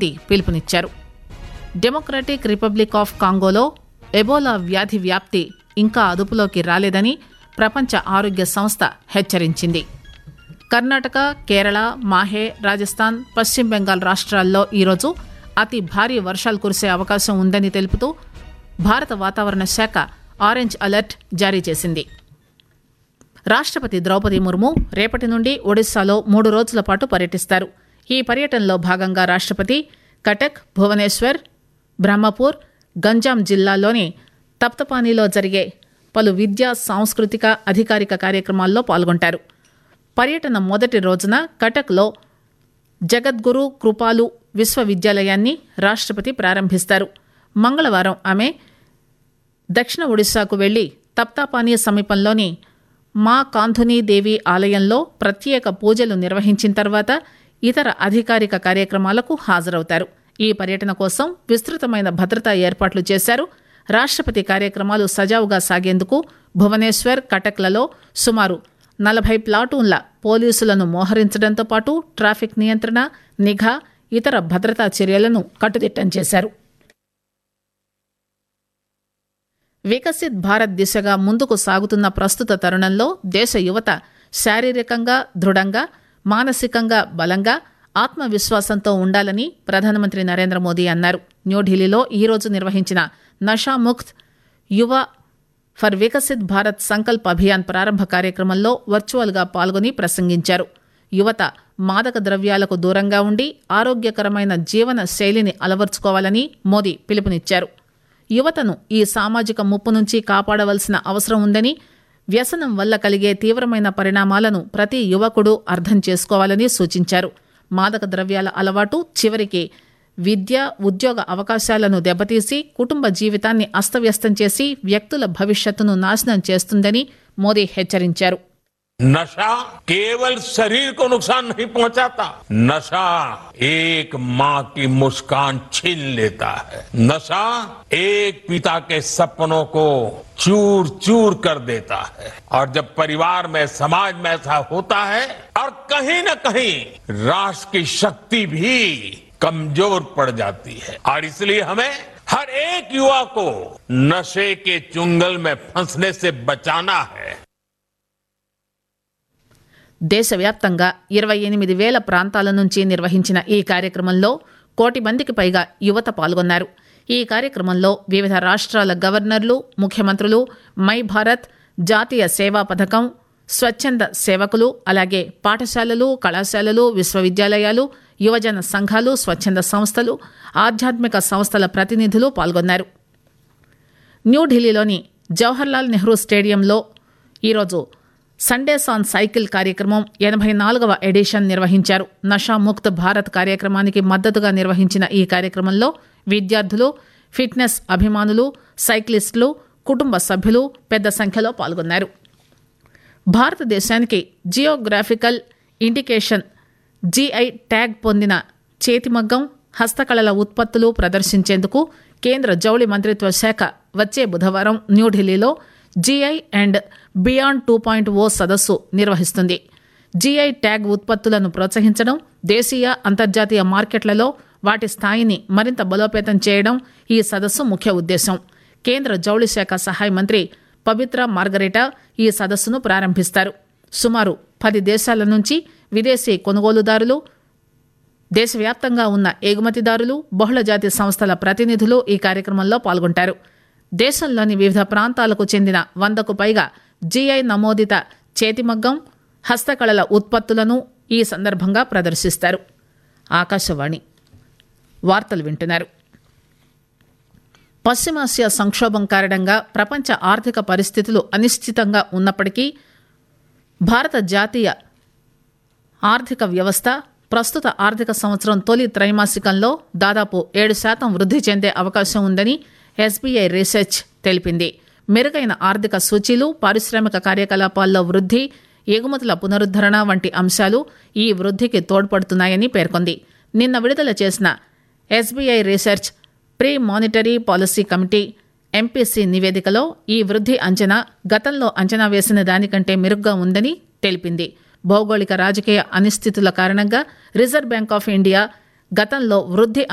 మోదీ పిలుపునిచ్చారు Democratic Republic of కాంగోలో Ebola వ్యాధి వ్యాప్తి ఇంకా అదుపులోకి రాలేదని ప్రపంచ ఆరోగ్య సంస్థ హెచ్చరించింది కర్ణాటక కేరళ మాహే రాజస్థాన్ పశ్చిమ బెంగాల్ రాష్ట్రాల్లో ఈరోజు అతి భారీ వర్షాలు కురిసే అవకాశం ఉందని తెలుపుతూ భారత వాతావరణ శాఖ ఆరెంజ్ అలర్ట్ జారీ చేసింది రాష్ట్రపతి ద్రౌపది ముర్ము రేపటి నుండి ఒడిశాలో మూడు రోజుల పాటు పర్యటిస్తారు ఈ పర్యటనలో భాగంగా రాష్ట్రపతి కటక్ భువనేశ్వర్ బ్రహ్మపూర్ గంజాం జిల్లాల్లోని తప్తపానీలో జరిగే పలు విద్యా సాంస్కృతిక అధికారిక కార్యక్రమాల్లో పాల్గొంటారు పర్యటన మొదటి రోజున కటక్లో జగద్గురు కృపాలు విశ్వవిద్యాలయాన్ని రాష్ట్రపతి ప్రారంభిస్తారు మంగళవారం ఆమె దక్షిణ ఒడిశాకు వెళ్లి తప్తాపానీ సమీపంలోని మా కాంధునీ దేవి ఆలయంలో ప్రత్యేక పూజలు నిర్వహించిన తర్వాత ఇతర అధికారిక కార్యక్రమాలకు హాజరవుతారు ఈ పర్యటన కోసం విస్తృతమైన భద్రతా ఏర్పాట్లు చేశారు రాష్ట్రపతి కార్యక్రమాలు సజావుగా సాగేందుకు భువనేశ్వర్ కటక్లలో సుమారు నలభై ప్లాటూన్ల పోలీసులను మోహరించడంతో పాటు ట్రాఫిక్ నియంత్రణ నిఘా ఇతర భద్రతా చర్యలను కట్టుదిట్టం చేశారు వికసిత్ భారత్ దిశగా ముందుకు సాగుతున్న ప్రస్తుత తరుణంలో దేశ యువత శారీరకంగా దృఢంగా మానసికంగా బలంగా ఆత్మవిశ్వాసంతో ఉండాలని ప్రధానమంత్రి నరేంద్ర మోదీ అన్నారు న్యూఢిల్లీలో ఈరోజు నిర్వహించిన నషాముక్త్ యువ ఫర్ వికసిత్ భారత్ సంకల్ప్ అభియాన్ ప్రారంభ కార్యక్రమంలో వర్చువల్గా పాల్గొని ప్రసంగించారు యువత మాదక ద్రవ్యాలకు దూరంగా ఉండి ఆరోగ్యకరమైన జీవన శైలిని అలవర్చుకోవాలని మోదీ పిలుపునిచ్చారు యువతను ఈ సామాజిక ముప్పు నుంచి కాపాడవలసిన అవసరం ఉందని వ్యసనం వల్ల కలిగే తీవ్రమైన పరిణామాలను ప్రతి యువకుడు అర్థం చేసుకోవాలని సూచించారు మాదక ద్రవ్యాల అలవాటు చివరికి విద్య ఉద్యోగ అవకాశాలను దెబ్బతీసి కుటుంబ జీవితాన్ని అస్తవ్యస్తం చేసి వ్యక్తుల భవిష్యత్తును నాశనం చేస్తుందని మోదీ హెచ్చరించారు नशा केवल शरीर को नुकसान नहीं पहुंचाता नशा एक माँ की मुस्कान छीन लेता है नशा एक पिता के सपनों को चूर चूर कर देता है और जब परिवार में समाज में ऐसा होता है और कहीं न कहीं राष्ट्र की शक्ति भी कमजोर पड़ जाती है और इसलिए हमें हर एक युवा को नशे के चुंगल में फंसने से बचाना है దేశవ్యాప్తంగా ఇరవై ఎనిమిది వేల ప్రాంతాల నుంచి నిర్వహించిన ఈ కార్యక్రమంలో కోటి మందికి పైగా యువత పాల్గొన్నారు ఈ కార్యక్రమంలో వివిధ రాష్ట్రాల గవర్నర్లు ముఖ్యమంత్రులు మై భారత్ జాతీయ సేవా పథకం స్వచ్ఛంద సేవకులు అలాగే పాఠశాలలు కళాశాలలు విశ్వవిద్యాలయాలు యువజన సంఘాలు స్వచ్ఛంద సంస్థలు ఆధ్యాత్మిక సంస్థల ప్రతినిధులు పాల్గొన్నారు న్యూఢిల్లీలోని జవహర్లాల్ నెహ్రూ స్టేడియంలో ఈరోజు సండేస్ ఆన్ సైకిల్ కార్యక్రమం ఎనభై నాలుగవ ఎడిషన్ నిర్వహించారు నషాముక్త్ భారత్ కార్యక్రమానికి మద్దతుగా నిర్వహించిన ఈ కార్యక్రమంలో విద్యార్థులు ఫిట్నెస్ అభిమానులు సైక్లిస్టులు కుటుంబ సభ్యులు పెద్ద సంఖ్యలో పాల్గొన్నారు భారతదేశానికి జియోగ్రాఫికల్ ఇండికేషన్ జీఐ ట్యాగ్ పొందిన చేతిమగ్గం హస్తకళల ఉత్పత్తులు ప్రదర్శించేందుకు కేంద్ర జౌళి మంత్రిత్వ శాఖ వచ్చే బుధవారం న్యూఢిల్లీలో GI and beyond two point O సదస్సు నిర్వహిస్తుంది జీఐ ట్యాగ్ ఉత్పత్తులను ప్రోత్సహించడం దేశీయ అంతర్జాతీయ మార్కెట్లలో వాటి స్థాయిని మరింత బలోపేతం చేయడం ఈ సదస్సు ముఖ్య ఉద్దేశం కేంద్ర జౌళి శాఖ సహాయ మంత్రి పవిత్ర మార్గరేటా ఈ సదస్సును ప్రారంభిస్తారు సుమారు పది దేశాల నుంచి విదేశీ కొనుగోలుదారులు దేశవ్యాప్తంగా ఉన్న ఎగుమతిదారులు బహుళజాతి సంస్థల ప్రతినిధులు ఈ కార్యక్రమంలో పాల్గొంటారు దేశంలోని వివిధ ప్రాంతాలకు చెందిన వందకు పైగా జీఐ నమోదిత చేతిమగ్గం హస్తకళల ఉత్పత్తులను ఈ సందర్భంగా ప్రదర్శిస్తారు ఆకాశవాణి వార్తలు వింటున్నారు పశ్చిమాసియా సంక్షోభం కారణంగా ప్రపంచ ఆర్థిక పరిస్థితులు అనిశ్చితంగా ఉన్నప్పటికీ భారత జాతీయ ఆర్థిక వ్యవస్థ ప్రస్తుత ఆర్థిక సంవత్సరం తొలి త్రైమాసికంలో దాదాపు ఏడు శాతం వృద్ధి చెందే అవకాశం ఉందని ఎస్బీఐ రీసెర్చ్ తెలిపింది మెరుగైన ఆర్థిక సూచీలు పారిశ్రామిక కార్యకలాపాల్లో వృద్ధి ఎగుమతుల పునరుద్దరణ వంటి అంశాలు ఈ వృద్ధికి తోడ్పడుతున్నాయని పేర్కొంది నిన్న విడుదల చేసిన SBI research pre monetary policy committee MPC నివేదికలో ఈ వృద్ధి అంచనా గతంలో అంచనా వేసిన దానికంటే మెరుగ్గా ఉందని తెలిపింది భౌగోళిక రాజకీయ అనిశ్చితుల కారణంగా రిజర్వ్ బ్యాంక్ ఆఫ్ ఇండియా గతంలో వృద్ధి